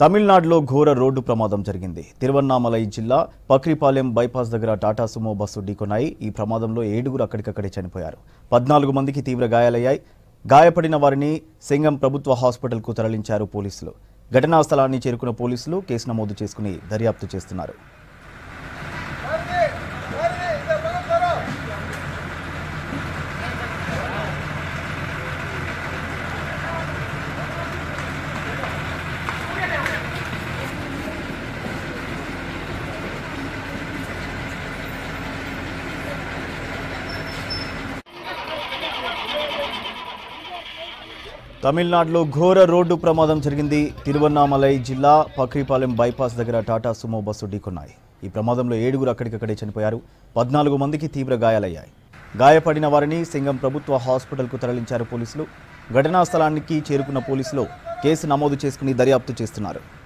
తమిళనాడులో ఘోర రోడ్డు ప్రమాదం జరిగింది తిరువన్నామలై జిల్లా పక్రిపాలెం బైపాస్ దగ్గర టాటా సుమో బస్సు ఢీకొన్నాయి ఈ ప్రమాదంలో ఏడుగురు అక్కడికక్కడే చనిపోయారు పద్నాలుగు మందికి తీవ్ర గాయాలయ్యాయి గాయపడిన వారిని సింగం ప్రభుత్వ హాస్పిటల్కు తరలించారు పోలీసులు ఘటనా స్థలాన్ని చేరుకున్న పోలీసులు కేసు నమోదు చేసుకుని దర్యాప్తు చేస్తున్నారు తమిళనాడులో ఘోర రోడ్డు ప్రమాదం జరిగింది తిరువన్నామలై జిల్లా పక్రీపాలెం బైపాస్ దగ్గర టాటా సుమో బస్సు ఢీకొన్నాయి ఈ ప్రమాదంలో ఏడుగురు అక్కడికక్కడే చనిపోయారు పద్నాలుగు మందికి తీవ్ర గాయాలయ్యాయి గాయపడిన వారిని సింగం ప్రభుత్వ హాస్పిటల్కు తరలించారు పోలీసులు ఘటనా స్థలానికి చేరుకున్న పోలీసులు కేసు నమోదు చేసుకుని దర్యాప్తు చేస్తున్నారు